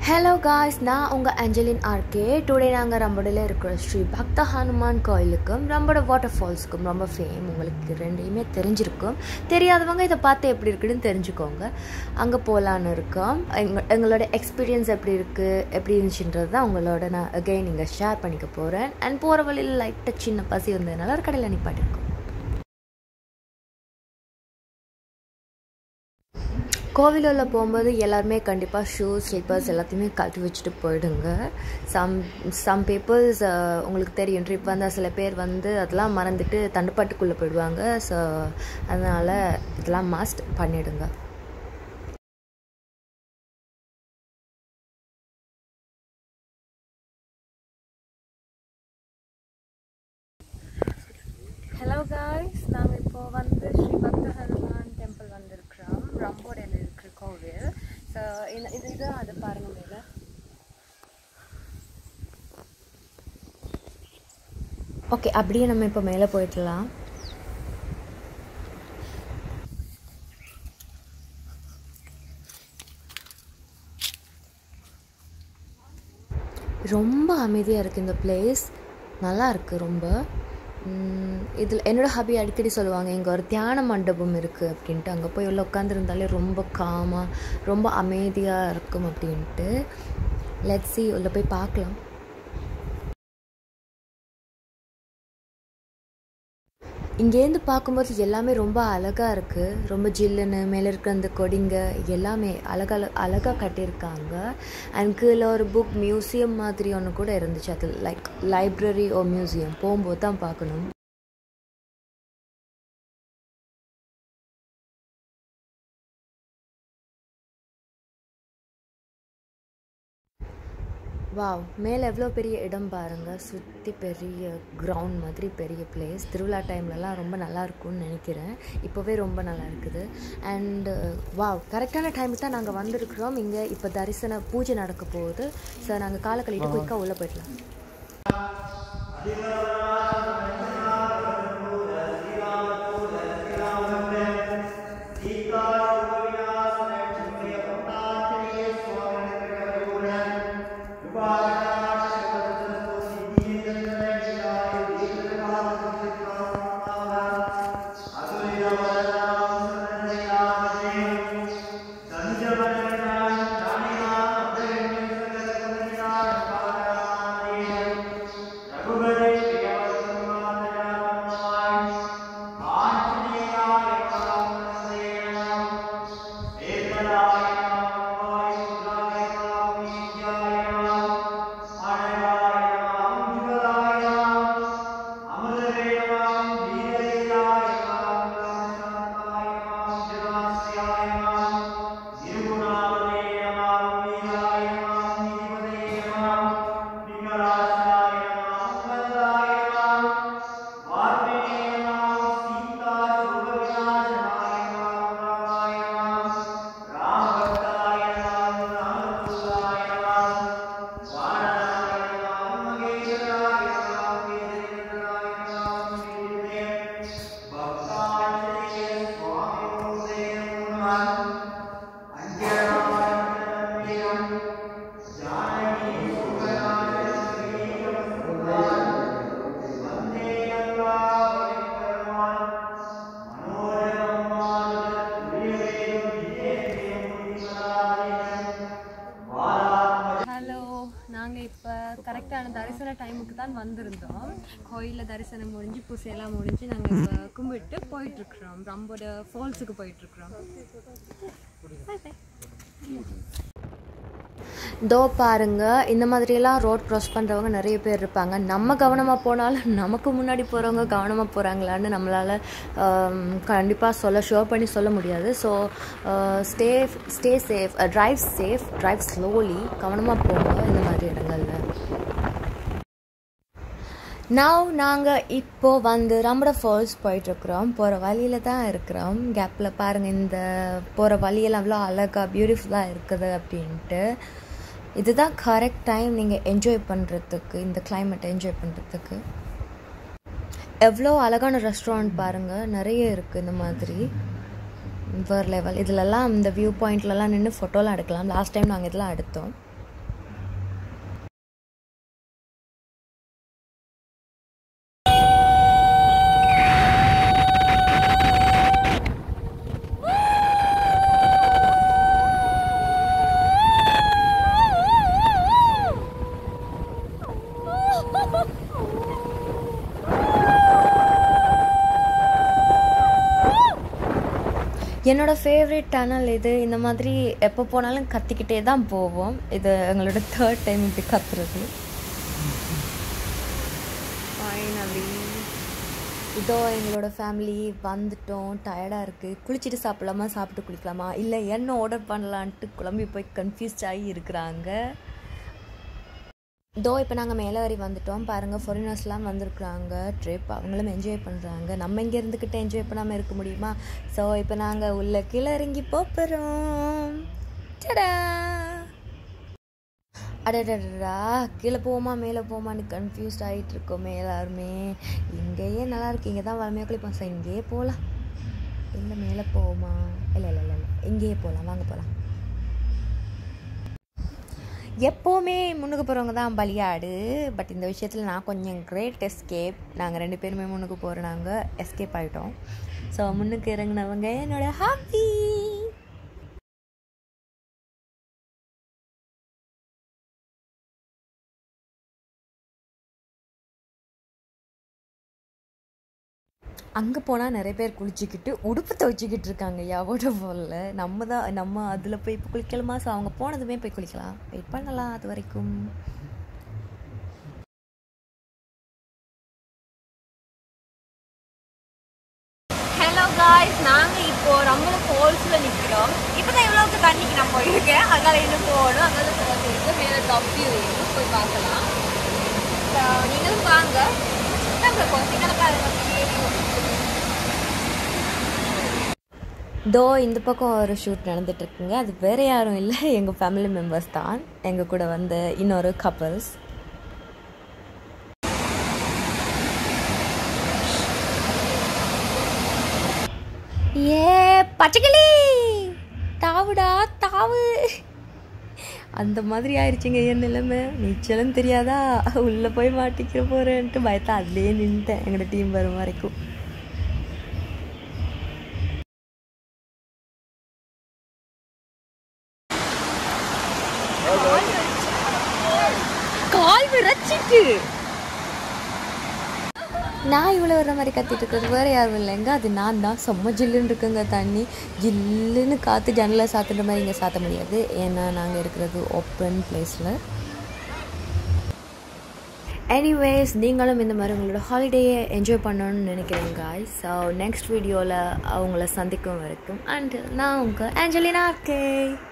hello guys நான் உங்கள் அஞ்சலின் RK today நாங்கள் ரம்படில் இருக்கிற ஸ்ரீ பக்த ஹனுமான் கோயிலுக்கும் ரம்பட வாட்டர் ஃபால்ஸுக்கும் ரொம்ப ஃபேம் உங்களுக்கு ரெண்டையுமே தெரிஞ்சிருக்கும் தெரியாதவங்க இதை பார்த்து எப்படி இருக்குன்னு தெரிஞ்சுக்கோங்க அங்கே போகலான்னு இருக்கோம் எங்க எங்களோட எக்ஸ்பீரியன்ஸ் எப்படி இருக்குது எப்படி இருந்துச்சுன்றது தான் உங்களோட நான் அகைன் இங்கே ஷேர் பண்ணிக்க போகிறேன் அண்ட் போகிற வழியில் லைட்டாக சின்ன பசி வந்ததுனால ஒரு கடையில் நிப்பாட்டிருக்கோம் கோவிலில் போகும்போது எல்லாருமே கண்டிப்பாக ஷூஸ் ஸ்லிப்பர்ஸ் எல்லாத்தையுமே கழட்டி வச்சுட்டு போயிடுங்க சம் சம் பீப்புள்ஸ் உங்களுக்கு தெரியும் ட்ரிப் வந்தால் சில பேர் வந்து அதெல்லாம் மறந்துட்டு தண்டுப்பாட்டுக்குள்ளே போயிடுவாங்க ஸோ அதனால் இதெல்லாம் மஸ்ட் பண்ணிவிடுங்க ஹலோ காய்ஸ் நாங்கள் இப்போ வந்து ஸ்ரீ பக்த ஹனுமான் டெம்பிள் வந்திருக்கிறோம் ரம்போடையில் இருக்கிற கோவில் ஸோ இந்த இது இது அதை பாருங்கள் மேலே ஓகே அப்படியே நம்ம இப்போ மேலே போயிடலாம் ரொம்ப அமைதியாக இருக்குது இந்த பிளேஸ் நல்லா இருக்குது ரொம்ப இதில் என்னோடய ஹபி அடிக்கடி சொல்லுவாங்க இங்கே ஒரு தியான மண்டபம் இருக்குது அப்படின்ட்டு அங்கே போய் உள்ள உட்காந்துருந்தாலே ரொம்ப காமாக ரொம்ப அமைதியாக இருக்கும் அப்படின்ட்டு லெட்ஸி உள்ள போய் பார்க்கலாம் இங்கேருந்து பார்க்கும்போது எல்லாமே ரொம்ப அழகாக இருக்குது ரொம்ப ஜில்லுன்னு மேலே இருக்கிற அந்த கொடிங்க எல்லாமே அழகாக அழகாக கட்டியிருக்காங்க அண்ட் கீழே ஒரு புக் மியூசியம் மாதிரி ஒன்று கூட இருந்துச்சு அது லைக் லைப்ரரி ஓ மியூசியம் போகும்போது தான் பார்க்கணும் வாவ் மேலே எவ்வளோ பெரிய இடம் பாருங்கள் சுற்றி பெரிய கிரவுண்ட் மாதிரி பெரிய பிளேஸ் திருவிழா டைம்லலாம் ரொம்ப நல்லா இருக்கும்னு நினைக்கிறேன் இப்போவே ரொம்ப நல்லா இருக்குது அண்டு வாவ் கரெக்டான டைமுக்கு தான் நாங்கள் வந்திருக்கிறோம் இங்கே இப்போ தரிசன பூஜை நடக்க போகுது ஸோ நாங்கள் காலை கழிட்டு குயிக்காக உள்ளே போயிடலாம் நாங்கள் இப்போ கரெக்டான தரிசன டைமுக்கு தான் வந்திருந்தோம் கோயிலில் தரிசனம் முடிஞ்சு பூசையெல்லாம் முடிஞ்சு நாங்கள் இப்போ கும்பிட்டு போயிட்டுருக்குறோம் ரம்போட ஃபால்ஸுக்கு போயிட்டுருக்குறோம் தோ பாருங்க இந்த மாதிரியெல்லாம் ரோட் க்ராஸ் பண்ணுறவங்க நிறைய பேர் இருப்பாங்க நம்ம கவனமாக போனாலும் நமக்கு முன்னாடி போகிறவங்க கவனமாக போகிறாங்களான்னு நம்மளால் கண்டிப்பாக சொல்ல ஷோ பண்ணி சொல்ல முடியாது so stay stay safe drive safe drive slowly கவனமாக போங்க இந்த மாதிரி இடங்களில் நவ் நாங்கள் இப்போது வந்து ரம்பட ஃபால்ஸ் போயிட்டுருக்குறோம் போகிற வழியில் தான் இருக்கிறோம் கேப்பில் பாருங்கள் இந்த போகிற வழியெல்லாம் அவ்வளோ அழகாக பியூட்டிஃபுல்லாக இருக்குது அப்படின்ட்டு இதுதான் கரெக்ட் டைம் நீங்கள் என்ஜாய் பண்ணுறதுக்கு இந்த கிளைமேட்டை என்ஜாய் பண்ணுறதுக்கு எவ்வளோ அழகான ரெஸ்டாரண்ட் பாருங்கள் நிறைய இருக்குது இந்த மாதிரி வேறு லெவல் இதிலெல்லாம் இந்த வியூ பாயிண்ட்லலாம் நின்று ஃபோட்டோலாம் எடுக்கலாம் லாஸ்ட் டைம் நாங்கள் இதெல்லாம் எடுத்தோம் என்னோட ஃபேவரட் டனல் இது இந்த மாதிரி எப்போ போனாலும் கத்திக்கிட்டே தான் போவோம் இது எங்களோட தேர்ட் டைம் இப்படி கத்துறது ஃபைனலி இதோ எங்களோட ஃபேமிலி வந்துட்டோம் டயர்டாக இருக்குது குளிச்சுட்டு சாப்பிடலாமா சாப்பிட்டு குளிக்கலாமா இல்லை என்ன ஆர்டர் பண்ணலான்ட்டு குழம்பி போய் கன்ஃபியூஸ்ட் ஆகி இருக்கிறாங்க இதோ இப்போ நாங்கள் மேலே வரி வந்துட்டோம் பாருங்கள் ஃபாரினர்ஸ்லாம் வந்திருக்குறாங்க ட்ரிப் அவங்களும் என்ஜாய் பண்ணுறாங்க நம்ம இங்கே இருந்துக்கிட்டு என்ஜாய் பண்ணாமல் இருக்க முடியுமா ஸோ இப்போ நாங்கள் உள்ள கீழே இறங்கி போகிறோம் டடா அடடடா கீழே போமா மேலே போமான்னு கன்ஃபியூஸ்ட் ஆகிட்டு இருக்கோமே எல்லாருமே இங்கேயே நல்லா இருக்கு இங்கே தான் வளமையாக குளிப்போம் சார் இங்கேயே போகலாம் இல்லை மேலே போமா இல்லை இல்லை இல்லை இல்லை இங்கேயே போகலாம் வாங்க போகலாம் எப்போவுமே முன்னுக்கு போகிறவங்க தான் பலியாடு பட் இந்த விஷயத்தில் நான் கொஞ்சம் கிரேட் எஸ்கேப் நாங்கள் ரெண்டு பேருமே முன்னுக்கு போகிறோம் நாங்கள் எஸ்கேப் ஆகிட்டோம் ஸோ முன்னுக்கு இறங்கினவங்க என்னோட ஹாப்பி அங்கே போனால் நிறைய பேர் குளிச்சுக்கிட்டு உடுப்பு துவைச்சிக்கிட்டு இருக்காங்க யாவோட போல நம்ம தான் நம்ம அதில் போய் இப்போ குளிக்கலாமா ஸோ அவங்க போனதுமே போய் குளிக்கலாம் வெயிட் பண்ணலாம் அது வரைக்கும் ஹலோ காய்ஸ் நாங்கள் இப்போ ரம்மல ஃபால்ஸில் நிற்கிறோம் இப்போ தான் எவ்வளோக்கு தண்ணிக்கு நான் போயிருக்கேன் அங்கே இன்னும் போகணும் அங்கே ஃபால்ஸ் இருக்குது மேலே டப்பி வேணும் போய் பார்க்கலாம் So, நீங்களும் வாங்க நம்ம கொஞ்சம் பாருங்க தோ இந்த பக்கம் ஒரு ஷூட் நடந்துட்டு இருக்குங்க அது வேற யாரும் இல்லை எங்கள் ஃபேமிலி மெம்பர்ஸ் தான் எங்கள் கூட வந்த இன்னொரு கப்பல்ஸ் ஏ பச்சைக்கிளி தாவுடா தாவு அந்த மாதிரி ஆயிடுச்சுங்க என் நிலைமை நீச்சலும் தெரியாதா உள்ளே போய் மாட்டிக்கிற போகிறேன்ட்டு பயத்தா அதுலேயே நின்றுட்டேன் எங்களோட டீம் வரும் வரைக்கும் கால் விரைச்சிட்டு நான் இவ்வளோ வர மாதிரி கத்திட்டு இருக்கிறது வேறு யாரும் இல்லைங்க அது நான் தான் செம்ம ஜில்லுன்னு இருக்குங்க தண்ணி ஜில்லுன்னு காற்று ஜன்னலை சாத்துற மாதிரி இங்கே சாத்த முடியாது ஏன்னா நாங்கள் இருக்கிறது ஓப்பன் பிளேஸில் எனிவேஸ் நீங்களும் இந்த மாதிரி உங்களோட ஹாலிடேயை என்ஜாய் பண்ணணும்னு நினைக்கிறேன் காய் ஸோ நெக்ஸ்ட் வீடியோவில் அவங்கள சந்திக்கும் வரைக்கும் அண்ட் நான் உங்கள் ஆஞ்சலினா இருக்கேன்